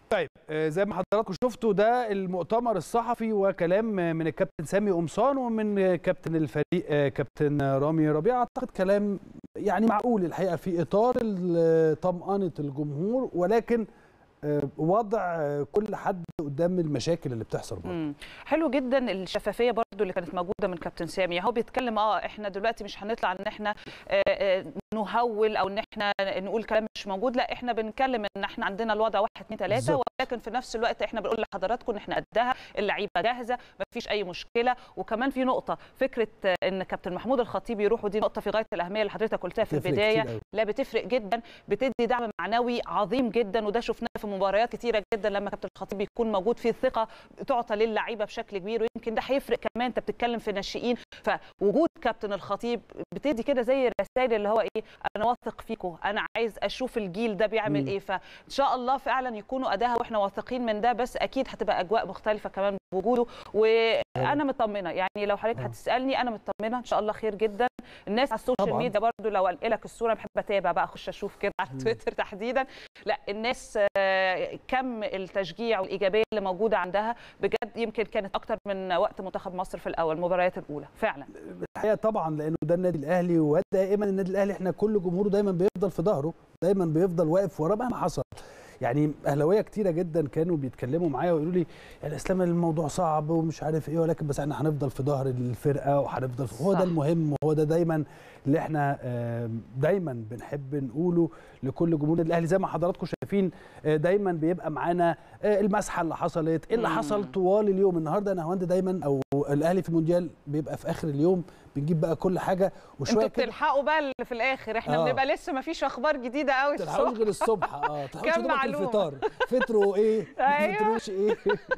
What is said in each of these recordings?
طيب آه، زي ما حضراتكم شفتوا ده المؤتمر الصحفي وكلام من الكابتن سامي قمصان ومن كابتن الفريق آه، كابتن رامي ربيع اعتقد كلام يعني معقول الحقيقه في اطار ال- طمأنة الجمهور ولكن آه، وضع آه، كل حد قدام المشاكل اللي بتحصل برضه مم. حلو جدا الشفافيه برضو اللي كانت موجوده من كابتن سامي هو بيتكلم اه احنا دلوقتي مش هنطلع ان احنا آه، آه، نهول او ان احنا نقول كلام مش موجود لا احنا بنتكلم ان احنا عندنا الوضع واحد اتنين تلاته بالظبط. ولكن في نفس الوقت احنا بنقول لحضراتكم ان احنا قدها اللعيبه جاهزه مفيش اي مشكله وكمان في نقطه فكره آه، ان كابتن محمود الخطيب يروح ودي نقطه في غايه الاهميه اللي حضرتك قلتها في تفرق البدايه كتير أوي. لا بتفرق جدا بتدي دعم معنوي عظيم جدا وده شفناه في مباريات كتيره جدا لما كابتن الخطيب يكون موجود في ثقه تعطى للعيبه بشكل كبير ويمكن ده هيفرق كمان انت بتتكلم في ناشئين فوجود كابتن الخطيب بتدي كده زي الرسائل اللي هو ايه انا واثق فيكم انا عايز اشوف الجيل ده بيعمل مم. ايه فان شاء الله فعلا يكونوا اداها واحنا واثقين من ده بس اكيد هتبقى اجواء مختلفه كمان بوجوده وانا مطمنه يعني لو حضرتك آه. هتسالني انا مطمنه ان شاء الله خير جدا الناس على السوشيال طبعاً. ميديا برضو لو انقل لك الصوره بحب اتابع بقى اخش اشوف كده على تويتر تحديدا لا الناس آه، كم التشجيع والايجابيه اللي موجوده عندها بجد يمكن كانت اكتر من وقت منتخب مصر في الاول المباريات الاولى فعلا الحقيقه طبعا لانه ده النادي الاهلي ودائما النادي الاهلي احنا كل جمهوره دايما بيفضل في ظهره دايما بيفضل واقف وراه مهما حصل يعني اهلاويه كتيره جدا كانوا بيتكلموا معايا ويقولوا لي يا اسلام الموضوع صعب ومش عارف ايه ولكن بس احنا هنفضل في ظهر الفرقه وهنفضل في- هو صح. ده المهم وهو ده دايما اللي احنا آه، دايما بنحب نقوله لكل جمهور النادي الاهلي زي ما حضراتكم شايفين آه، دايما بيبقى معانا آه، المسحه اللي حصلت ايه اللي مم. حصل طوال اليوم النهارده انا هوند دايما او الاهلي في المونديال بيبقى في اخر اليوم بنجيب بقى كل حاجه وشويه انتوا كده بتلحقوا بقى اللي في الاخر احنا آه. بنبقى لسه ما فيش اخبار جديده قوي ما تلحقوش الصبح غير الصبح اه تلحقوش كام دوبك معلومة. الفطار فطروا ايه ما أيوة. فطروش ايه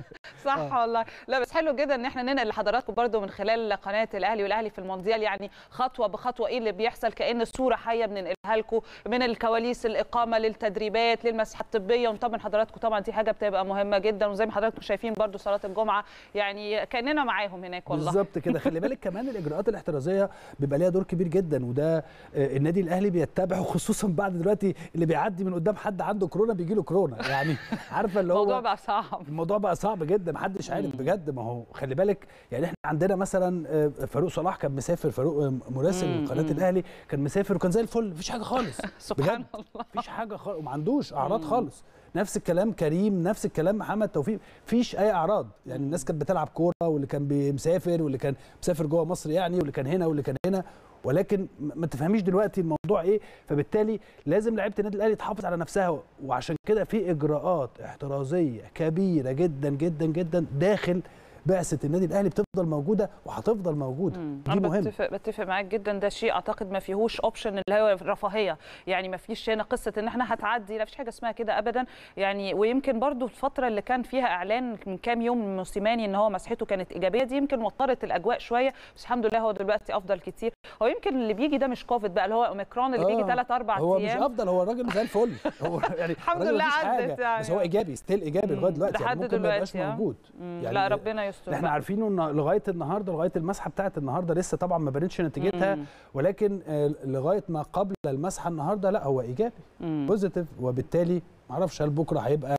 صح آه. والله لا بس حلو جدا ان احنا ننقل لحضراتكم برضو من خلال قناه الاهلي والاهلي في المونديال يعني خطوه بخطوه ايه اللي بيحصل كان صوره حيه بننقلها لكم من الكواليس الاقامه للتدريبات للمسحه الطبيه ونطمن حضراتكم طبعا دي حاجه بتبقى مهمه جدا وزي ما حضراتكم شايفين برضو صلاه الجمعه يعني كاننا معاهم هناك والله بالظبط كده خلي بالك كمان الاجراءات الاحترازيه بيبقى ليها دور كبير جدا وده آه، النادي الاهلي بيتبعه خصوصا بعد دلوقتي اللي بيعدي من قدام حد عنده كورونا بيجي له كورونا يعني عارفه اللي هو الموضوع بقى صعب الموضوع بقى صعب جدا محدش عارف بجد ما هو خلي بالك يعني احنا عندنا مثلا آه، فاروق صلاح كان مسافر فاروق آه، مراسل مم، قناه مم. الاهلي كان مسافر وكان زي الفل مفيش حاجه خالص سبحان بجد. الله مفيش حاجه خالص وما عندوش اعراض مم. خالص نفس الكلام كريم نفس الكلام محمد توفيق مفيش اي اعراض يعني الناس كانت بتلعب كوره واللي كان مسافر واللي كان مسافر جوه مصر يعني واللي كان هنا واللي كان هنا ولكن م- ما تفهميش دلوقتي الموضوع ايه فبالتالي لازم لعيبه النادي الاهلي تحافظ على نفسها وعشان كده في اجراءات احترازيه كبيره جدا جدا جدا داخل بعثه النادي الاهلي بتفضل موجوده وهتفضل موجوده مم. دي انا مهمه بتفق بتفق معاك جدا ده شيء اعتقد ما فيهوش اوبشن اللي هو الرفاهيه يعني ما فيش هنا قصه ان احنا هتعدي لا فيش حاجه اسمها كده ابدا يعني ويمكن برضو الفتره اللي كان فيها اعلان من كام يوم من موسيماني ان هو مسحته كانت ايجابيه دي يمكن وترت الاجواء شويه بس الحمد لله هو دلوقتي افضل كتير هو يمكن اللي بيجي ده مش كوفيد بقى اللي هو اوميكرون اللي بيجي آه. 3 4 هو مش ايام افضل هو الراجل زي الفل هو يعني الحمد الراجل لله مفيش عدت حاجة، يعني. بس هو ايجابي ستيل ايجابي لغايه مم. دلوقتي يعني لحد ممكن ما يبقاش دلوقتي، آه. موجود مم. يعني لا ربنا يستر احنا بقى. عارفين انه لغايه النهارده لغايه المسحه بتاعه النهارده لسه طبعا ما بانتش نتيجتها مم. ولكن آه، لغايه ما قبل المسحه النهارده لا هو ايجابي مم. بوزيتيف وبالتالي ما اعرفش هل بكره هيبقى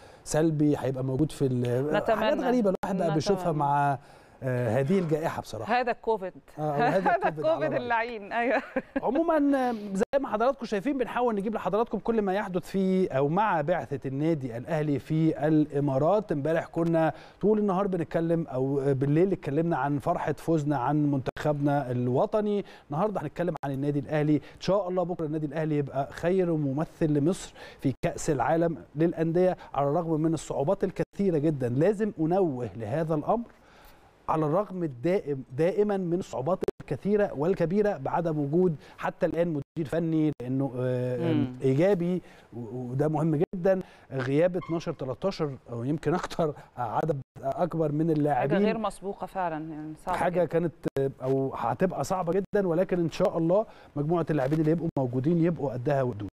سلبي هيبقى موجود في ال- نتمنى. حاجات غريبه الواحد بقى بيشوفها نتمنى. مع آه، هذه الجائحه بصراحه هذا الكوفيد آه، وهذا هذا الكوفيد على الكوفيد رأيك. اللعين ايوه عموما زي ما حضراتكم شايفين بنحاول نجيب لحضراتكم كل ما يحدث في او مع بعثه النادي الاهلي في الامارات امبارح كنا طول النهار بنتكلم او بالليل اتكلمنا عن فرحه فوزنا عن منتخبنا الوطني النهارده هنتكلم عن النادي الاهلي ان شاء الله بكره النادي الاهلي يبقى خير ممثل لمصر في كاس العالم للانديه على الرغم من الصعوبات الكثيره جدا لازم انوه لهذا الامر على الرغم الدائم دائما من الصعوبات الكثيره والكبيره بعدم وجود حتى الان مدير فني لانه آه، مم. ايجابي و- وده مهم جدا غياب 12 13 او يمكن اكتر عدد اكبر من حاجه اللاعبين غير مسبوقه فعلا يعني صعبه حاجه جداً. كانت او هتبقى صعبه جدا ولكن ان شاء الله مجموعه اللاعبين اللي يبقوا موجودين يبقوا قدها وقدود